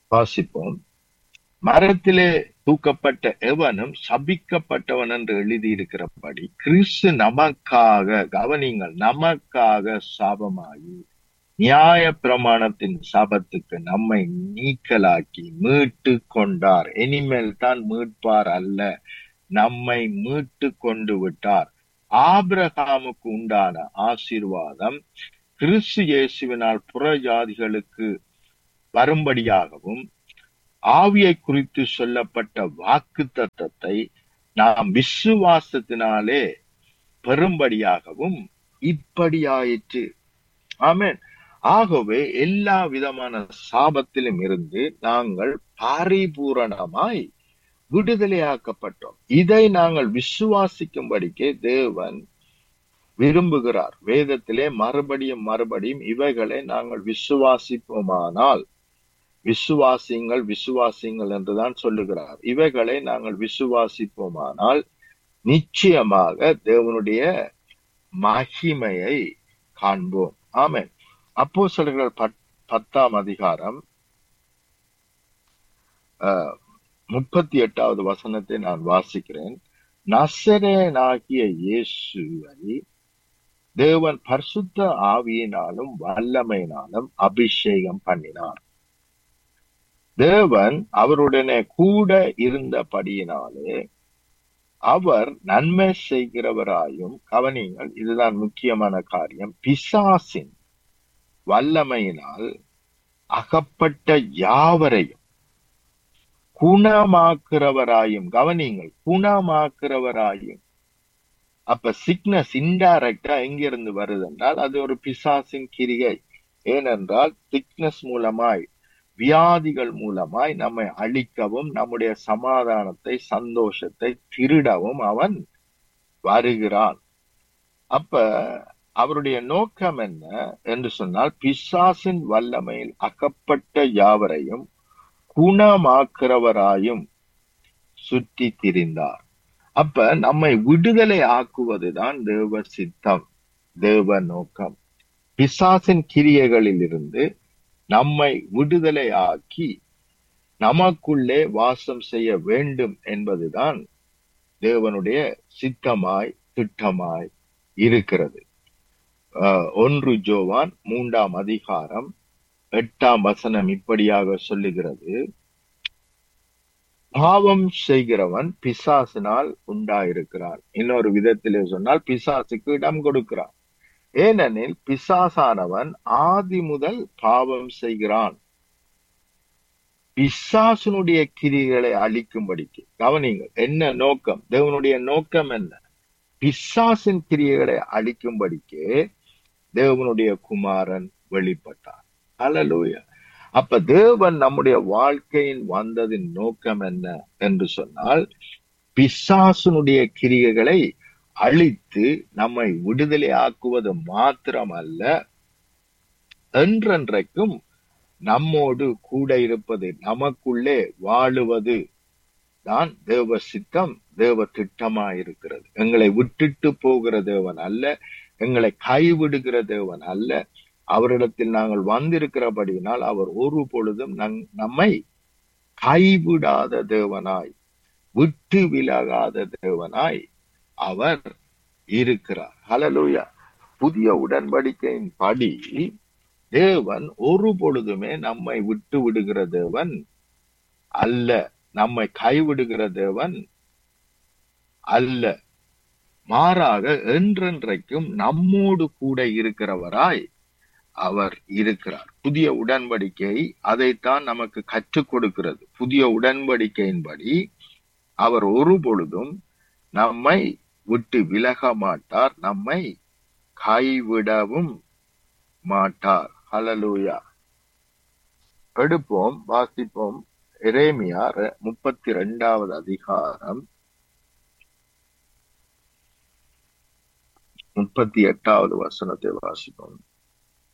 வாசிப்போம் மரத்திலே தூக்கப்பட்ட எவனும் சபிக்கப்பட்டவன் என்று எழுதியிருக்கிறபடி கிறிஸ்து நமக்காக கவனிங்கள் நமக்காக சாபமாகி நியாய பிரமாணத்தின் சாபத்துக்கு நம்மை நீக்கலாக்கி மீட்டு கொண்டார் இனிமேல் தான் மீட்பார் அல்ல நம்மை மீட்டு கொண்டு விட்டார் ஆபிரகாமுக்கு உண்டான ஆசீர்வாதம் கிறிஸ்து இயேசுவினால் புற ஜாதிகளுக்கு வரும்படியாகவும் ஆவியை குறித்து சொல்லப்பட்ட வாக்கு தத்தத்தை நாம் விசுவாசத்தினாலே பெறும்படியாகவும் இப்படியாயிற்று ஆமென் ஆகவே எல்லா விதமான சாபத்திலும் இருந்து நாங்கள் பரிபூரணமாய் விடுதலையாக்கப்பட்டோம் இதை நாங்கள் விசுவாசிக்கும்படிக்கே தேவன் விரும்புகிறார் வேதத்திலே மறுபடியும் மறுபடியும் இவைகளை நாங்கள் விசுவாசிப்போமானால் விசுவாசிங்கள் விசுவாசிங்கள் என்றுதான் சொல்லுகிறார் இவைகளை நாங்கள் விசுவாசிப்போமானால் நிச்சயமாக தேவனுடைய மகிமையை காண்போம் ஆமென் அப்போ சொல்கிற பத்தாம் அதிகாரம் அஹ், முப்பத்தி எட்டாவது வசனத்தை நான் வாசிக்கிறேன் நசரேனாகிய இயேசுவை தேவன் பரிசுத்த ஆவியினாலும் வல்லமையினாலும் அபிஷேகம் பண்ணினார் தேவன் அவருடனே கூட இருந்தபடியினாலே அவர் நன்மை செய்கிறவராயும் கவனிங்கள் இதுதான் முக்கியமான காரியம் பிசாசின் வல்லமையினால் அகப்பட்ட யாவரையும் குணமாக்குறவராயும் கவனிங்கள் குணமாக்குறவராயும் அப்ப சிக்னஸ் இன்டைரக்டா எங்கிருந்து வருது என்றால் அது ஒரு பிசாசின் கிரிகை ஏனென்றால் சிக்னஸ் மூலமாய் வியாதிகள் மூலமாய் நம்மை அழிக்கவும் நம்முடைய சமாதானத்தை சந்தோஷத்தை திருடவும் அவன் வருகிறான் அப்ப அவருடைய நோக்கம் என்ன என்று சொன்னால் பிசாசின் வல்லமையில் அகப்பட்ட யாவரையும் குணமாக்குறவராயும் சுற்றி திரிந்தார் அப்ப நம்மை விடுதலை ஆக்குவதுதான் தேவ சித்தம் தேவ நோக்கம் பிசாசின் கிரியைகளில் இருந்து நம்மை விடுதலை ஆக்கி நமக்குள்ளே வாசம் செய்ய வேண்டும் என்பதுதான் தேவனுடைய சித்தமாய் திட்டமாய் இருக்கிறது ஆஹ் ஒன்று ஜோவான் மூன்றாம் அதிகாரம் எட்டாம் வசனம் இப்படியாக சொல்லுகிறது பாவம் செய்கிறவன் பிசாசினால் உண்டாயிருக்கிறான் இன்னொரு விதத்திலே சொன்னால் பிசாசுக்கு இடம் கொடுக்கிறான் ஏனெனில் பிசாசானவன் ஆதி முதல் பாவம் செய்கிறான் பிசாசனுடைய கிரிகளை அழிக்கும்படிக்கு கவனிங்கள் என்ன நோக்கம் தேவனுடைய நோக்கம் என்ன பிசாசின் கிரியைகளை அழிக்கும்படிக்கு தேவனுடைய குமாரன் வெளிப்பட்டார் அல்லலூயா அப்ப தேவன் நம்முடைய வாழ்க்கையின் வந்ததின் நோக்கம் என்ன என்று சொன்னால் பிசாசனுடைய கிரியைகளை அழித்து நம்மை விடுதலை ஆக்குவது மாத்திரமல்ல என்றென்றைக்கும் நம்மோடு கூட இருப்பது நமக்குள்ளே வாழுவது தான் தேவ சித்தம் தேவ திட்டமா இருக்கிறது எங்களை விட்டுட்டு போகிற தேவன் அல்ல எங்களை கைவிடுகிற தேவன் அல்ல அவரிடத்தில் நாங்கள் வந்திருக்கிறபடியினால் அவர் ஒரு பொழுதும் நம்மை கைவிடாத தேவனாய் விட்டு விலகாத தேவனாய் அவர் இருக்கிறார் ஹலலூயா புதிய உடன்படிக்கையின் படி தேவன் ஒரு பொழுதுமே நம்மை விட்டு விடுகிற தேவன் அல்ல நம்மை கைவிடுகிற தேவன் அல்ல மாறாக என்றென்றைக்கும் நம்மோடு கூட இருக்கிறவராய் அவர் இருக்கிறார் புதிய உடன்படிக்கை அதைத்தான் நமக்கு கற்றுக் கொடுக்கிறது புதிய உடன்படிக்கையின்படி அவர் ஒரு பொழுதும் நம்மை விட்டு விலக மாட்டார் நம்மை கைவிடவும் மாட்டார் ஹலலூயா எடுப்போம் வாசிப்போம் எரேமியா முப்பத்தி ரெண்டாவது அதிகாரம் முப்பத்தி எட்டாவது வசனத்தை வாசிப்போம்